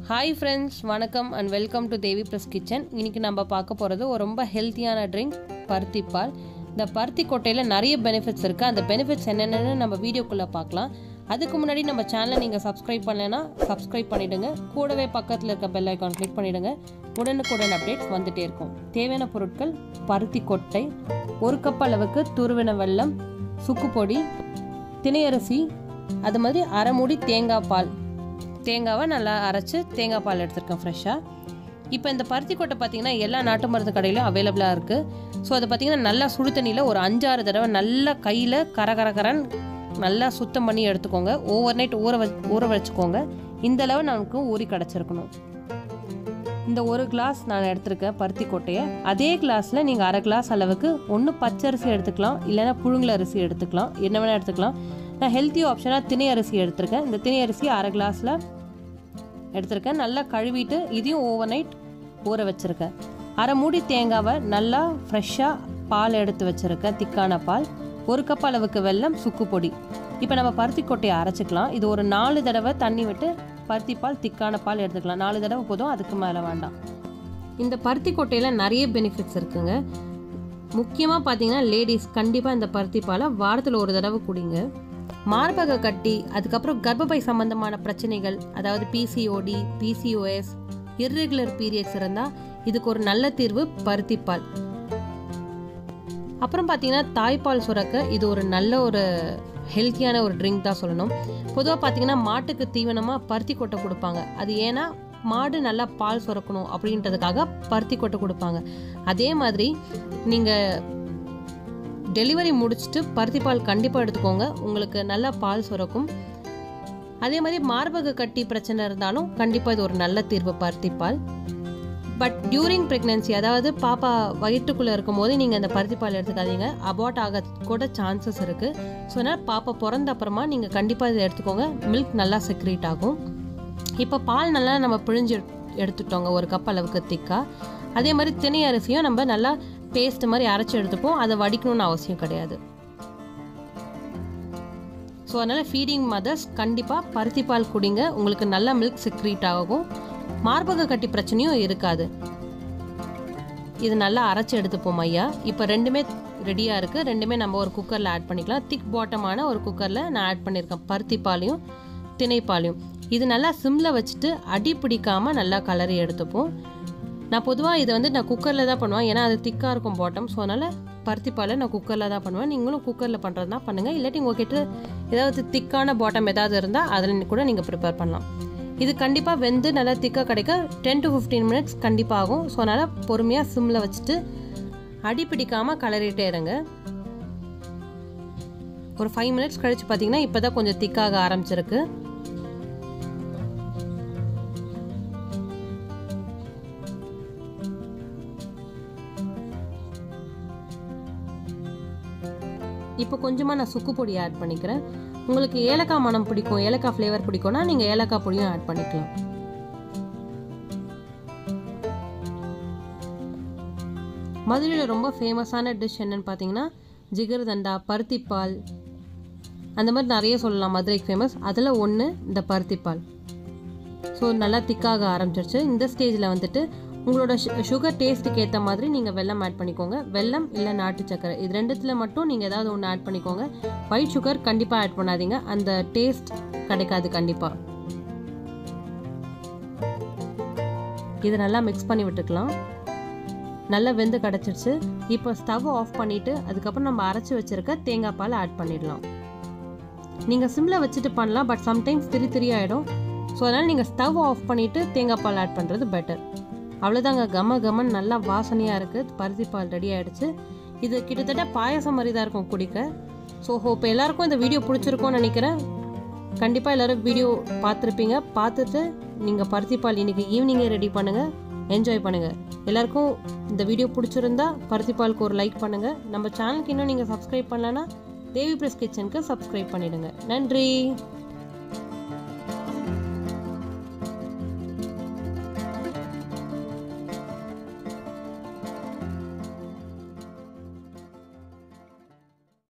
hi friends வணக்கம் and welcome to Devi plus kitchen இன்னைக்கு நம்ம பார்க்க போகிறது ஒரு ரொம்ப ஹெல்த்தியான ட்ரிங்க் பருத்தி பால் இந்த பருத்தி கொட்டையில் நிறைய பெனிஃபிட்ஸ் இருக்குது அந்த பெனிஃபிட்ஸ் என்னென்னு நம்ம வீடியோக்குள்ளே பார்க்கலாம் அதுக்கு முன்னாடி நம்ம சேனலை நீங்கள் சப்ஸ்கிரைப் பண்ணலைன்னா சப்ஸ்கிரைப் பண்ணிவிடுங்க கூடவே பக்கத்தில் இருக்க பெல் ஐக்கான் கிளிக் பண்ணிவிடுங்க உடனுக்குடன் அப்டேட்ஸ் வந்துகிட்டே இருக்கும் தேவையான பொருட்கள் பருத்தி கொட்டை ஒரு கப் அளவுக்கு துருவின வெல்லம் சுக்கு பொடி திணையரிசி அது மாதிரி அரை மூடி தேங்காய் பால் தேங்காவை நல்லா அரைச்சி தேங்காய் பால் எடுத்திருக்கேன் ஃப்ரெஷ்ஷாக இப்போ இந்த பருத்தி கொட்டை பார்த்தீங்கன்னா எல்லா நாட்டு மருந்து கடையிலும் அவைலபிளாக இருக்குது ஸோ அதை பார்த்தீங்கன்னா நல்லா சுடு தண்ணியில் ஒரு அஞ்சாறு தடவை நல்லா கையில் கர கர கரன் நல்லா சுத்தம் பண்ணி எடுத்துக்கோங்க ஓவர் நைட் ஊற வ ஊற வச்சுக்கோங்க இந்த அளவு நமக்கு ஊறி கிடச்சிருக்கணும் இந்த ஒரு கிளாஸ் நான் எடுத்திருக்கேன் பருத்தி கொட்டையை அதே கிளாஸில் நீங்கள் அரை கிளாஸ் அளவுக்கு ஒன்று பச்சரிசி எடுத்துக்கலாம் இல்லைன்னா புழுங்கல் அரிசி எடுத்துக்கலாம் என்ன வேணால் எடுத்துக்கலாம் நான் ஹெல்த்தி ஆப்ஷனாக திணை அரிசி எடுத்திருக்கேன் இந்த திணை அரிசி அரை கிளாஸில் எடுத்திருக்கேன் நல்லா கழுவிட்டு இதையும் ஓவர் நைட் ஊற வச்சுருக்கேன் அரை மூடி தேங்காவை நல்லா ஃப்ரெஷ்ஷாக பால் எடுத்து வச்சுருக்கேன் திக்கான பால் ஒரு கப் அளவுக்கு வெல்லம் சுக்கு பொடி இப்போ நம்ம பருத்தி கொட்டையை அரைச்சிக்கலாம் இது ஒரு நாலு தடவை தண்ணி விட்டு பருத்தி பால் திக்கான பால் எடுத்துக்கலாம் நாலு தடவை போதும் அதுக்கு மேலே வேண்டாம் இந்த பருத்தி கொட்டையில் நிறைய பெனிஃபிட்ஸ் இருக்குங்க முக்கியமாக பார்த்தீங்கன்னா லேடிஸ் கண்டிப்பாக இந்த பருத்தி பாலை வாரத்தில் ஒரு தடவை குடிங்க மார்பக கட்டி அதுக்கப்புறம் கர்ப்பப்பை சம்பந்தமான பிரச்சனைகள் அதாவது பிசிஓடி பிசிஓஎஸ் இர்ரெகுலர் பீரியட்ஸ் இருந்தால் இதுக்கு ஒரு நல்ல தீர்வு பருத்திப்பால் அப்புறம் பார்த்தீங்கன்னா தாய்ப்பால் சுரக்க இது ஒரு நல்ல ஒரு ஹெல்த்தியான ஒரு ட்ரிங்க் தான் சொல்லணும் பொதுவாக பார்த்தீங்கன்னா மாட்டுக்கு தீவனமாக பருத்தி கொட்டை கொடுப்பாங்க அது ஏன்னா மாடு நல்லா பால் சுரக்கணும் அப்படின்றதுக்காக பருத்தி கொட்டை கொடுப்பாங்க அதே மாதிரி நீங்கள் டெலிவரி முடிச்சுட்டு பருத்தி பால் கண்டிப்பாக எடுத்துக்கோங்க உங்களுக்கு நல்லா பால் சுரக்கும் அதே மாதிரி மார்பக கட்டி பிரச்சனை இருந்தாலும் கண்டிப்பாக இது ஒரு நல்ல தீர்வு பருத்தி பால் பட் டியூரிங் ப்ரெக்னென்சி அதாவது பாப்பா வயிற்றுக்குள்ளே இருக்கும் போது நீங்கள் இந்த பருத்தி பால் எடுத்துக்காதீங்க அபார்ட் ஆக கூட சான்சஸ் இருக்குது ஸோ அதனால் பாப்பா பிறந்த அப்புறமா நீங்கள் கண்டிப்பாக இதை எடுத்துக்கோங்க மில்க் நல்லா செக்ரேட் ஆகும் இப்போ பால் நல்லா நம்ம பிழிஞ்சு எடுத்துட்டோங்க ஒரு கப் அளவுக்கு திக்கா அதே மாதிரி திணை அரிசியும் நம்ம நல்லா பேஸ்ட் மாதிரி அரைச்சி எடுத்துப்போம் அதை வடிக்கணும்னு அவசியம் கிடையாது ஸோ அதனால் ஃபீடிங் மதர்ஸ் கண்டிப்பாக பருத்தி பால் குடிங்க உங்களுக்கு நல்ல மில்க் செக்ரீட் ஆகும் மார்பக கட்டி பிரச்சனையும் இருக்காது இது நல்லா அரைச்சி எடுத்துப்போம் ஐயா இப்போ ரெண்டுமே ரெடியாக இருக்குது ரெண்டுமே நம்ம ஒரு குக்கரில் ஆட் பண்ணிக்கலாம் திக் பாட்டமான ஒரு குக்கரில் நான் ஆட் பண்ணியிருக்கேன் பருத்தி பாலையும் திணைப்பாலையும் இது நல்லா சிம்மில் வச்சுட்டு அடி பிடிக்காமல் நல்லா கலரி எடுத்துப்போம் நான் பொதுவாக இதை வந்து நான் குக்கரில் தான் பண்ணுவேன் ஏன்னா அது திக்காக இருக்கும் பாட்டம் ஸோ அதனால் பருத்தி பாலை நான் குக்கரில் தான் பண்ணுவேன் நீங்களும் குக்கரில் பண்ணுறது தான் பண்ணுங்கள் இல்லாட்டி உங்ககிட்ட ஏதாவது திக்கான பாட்டம் ஏதாவது இருந்தால் அதில் கூட நீங்கள் ப்ரிப்பேர் பண்ணலாம் இது கண்டிப்பாக வெந்து நல்லா திக்காக கிடைக்க டென் டு ஃபிஃப்டீன் மினிட்ஸ் கண்டிப்பாக ஆகும் ஸோ அதனால் பொறுமையாக சிம்மில் வச்சுட்டு அடி பிடிக்காமல் கலரிட்டே இருங்க ஒரு ஃபைவ் மினிட்ஸ் கழித்து பார்த்தீங்கன்னா இப்போ தான் கொஞ்சம் திக்காக ஆரம்பிச்சிருக்கு இப்போ கொஞ்சமாக நான் சுக்கு பொடி ஆட் பண்ணிக்கிறேன் உங்களுக்கு ஏலக்காய் மனம் பிடிக்கும் ஏலக்காய் ஃப்ளேவர் பிடிக்கும்னா நீங்கள் ஏலக்காய் பொடியும் ஆட் பண்ணிக்கலாம் மதுரையில் ரொம்ப ஃபேமஸான டிஷ் என்னன்னு பார்த்தீங்கன்னா ஜிகர்தண்டா பருத்திப்பால் அந்த மாதிரி நிறைய சொல்லலாம் மதுரைக்கு ஃபேமஸ் அதில் ஒன்று இந்த பருத்திப்பால் ஸோ நல்லா திக்காக ஆரம்பிச்சிருச்சு இந்த ஸ்டேஜில் வந்துட்டு உங்களோட சுகர் டேஸ்ட்டுக்கு ஏற்ற மாதிரி நீங்கள் வெல்லம் ஆட் பண்ணிக்கோங்க வெல்லம் இல்லை நாட்டு சக்கரை இது ரெண்டுத்தில் மட்டும் நீங்கள் ஏதாவது ஒன்று ஆட் பண்ணிக்கோங்க ஒயிட் சுகர் கண்டிப்பாக ஆட் பண்ணாதீங்க அந்த டேஸ்ட் கிடைக்காது கண்டிப்பாக இதை நல்லா மிக்ஸ் பண்ணி விட்டுக்கலாம் நல்லா வெந்து கிடச்சிருச்சு இப்போ ஸ்டவ் ஆஃப் பண்ணிவிட்டு அதுக்கப்புறம் நம்ம அரைச்சி வச்சுருக்க தேங்காய் பால் ஆட் பண்ணிடலாம் நீங்கள் சிம்மில் வச்சுட்டு பண்ணலாம் பட் சம்டைம்ஸ் திரி திரி ஆகிடும் ஸோ அதனால் நீங்கள் ஸ்டவ் ஆஃப் பண்ணிவிட்டு தேங்காய் பால் ஆட் பண்ணுறது பெட்டர் அவ்வளோதாங்க கம கமன் நல்லா வாசனையாக இருக்குது பருத்தி பால் ரெடி ஆகிடுச்சு இது கிட்டத்தட்ட பாயசம் மாதிரி தான் இருக்கும் குடிக்க ஸோ இப்போ எல்லாருக்கும் இந்த வீடியோ பிடிச்சிருக்கும்னு நினைக்கிறேன் கண்டிப்பாக எல்லோரும் வீடியோ பார்த்துருப்பீங்க பார்த்துட்டு நீங்கள் பருத்தி பால் இன்றைக்கி ஈவினிங்கே ரெடி பண்ணுங்கள் என்ஜாய் பண்ணுங்கள் எல்லாருக்கும் இந்த வீடியோ பிடிச்சிருந்தா பருத்தி பாலுக்கு ஒரு லைக் பண்ணுங்கள் நம்ம சேனலுக்கு இன்னும் நீங்கள் சப்ஸ்கிரைப் பண்ணலன்னா தேவி ப்ரெஸ் கிச்சனுக்கு சப்ஸ்கிரைப் பண்ணிவிடுங்க நன்றி